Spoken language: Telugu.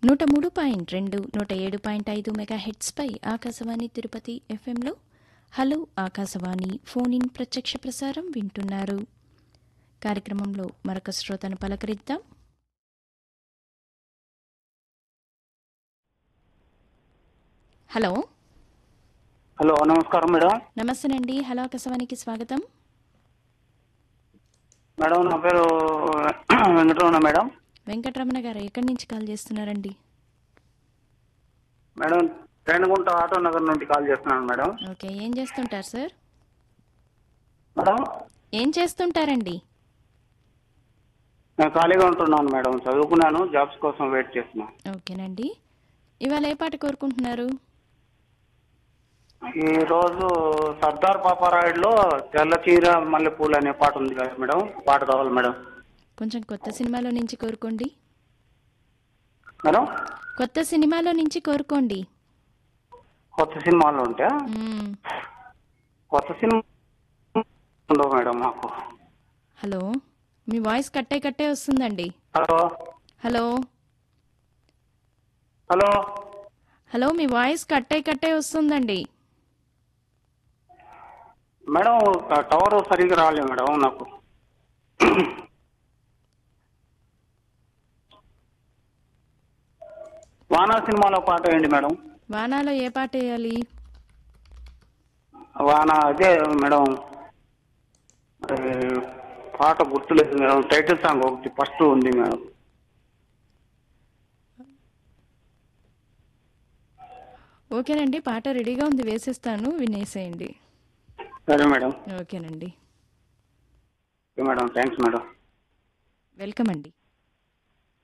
నూట మూడు పాయింట్ రెండు నూట ఏడు పాయింట్ ఐదు మెగా హెడ్స్పై ఆకాశవాణి తిరుపతి ఎఫ్ఎంలో హలో ఆకాశవాణి ఫోన్ ఇన్ ప్రత్యక్ష ప్రసారం వింటున్నారు కార్యక్రమంలో మరొక శ్రోతను పలకరిద్దాం హలో హలో నమస్కారం మేడం నమస్తేనండి హలో ఆకాశవాణికి స్వాగతం మేడం నా పేరు వెంకటరమణ మేడం వెంకటరమణ గారు ఎక్కడి నుంచి కాల్ చేస్తున్నారండి మేడం రేణుగుంట ఆటో నగర్ నుండి కాల్ చేస్తున్నాను మేడం ఓకే ఏం చేస్తుంటారు సార్ మేడం ఏం చేస్తుంటారండి నేను ఖాళీగా ఉంటున్నాను మేడం చదువుకున్నాను జాబ్స్ కోసం వెయిట్ చేస్తున్నాను ఓకేనండి ఇవాళ ఏ పాట కోరుకుంటున్నారు ఈ రోజు సర్దార్ పాపారాయుడులో తెల్ల చీర మల్లెపూలు అనే పాట ఉంది కదా మేడం పాట కావాలి మేడం కొంచెం కొత్త సినిమాలో నుంచి కోరుకోండి మేడం కొత్త సినిమాలో నుంచి కోరుకోండి కొత్త సినిమాలు ఉంటే మ్మ్. కొత్త సినిమా ఉండవు మేడం మాకు హలో మీ వాయిస్ కట్టే కట్టే వస్తుందండి హలో హలో హలో హలో మీ వాయిస్ కట్టే కట్టే వస్తుందండి మేడం టవర్ సరిగ్గా రాలేదు మేడం నాకు వానా సినిమాలో పాట ఏంటి మేడం వానాలో ఏ పాట వేయాలి వాన అదే మేడం ఏ, పాట గుర్తులేదు మేడం టైటిల్ సాంగ్ ఒకటి ఫస్ట్ ఉంది మేడం ఓకేనండి పాట రెడీగా ఉంది వేసేస్తాను వినేసేయండి సరే మేడం ఓకేనండి okay madam thanks madam welcome అండి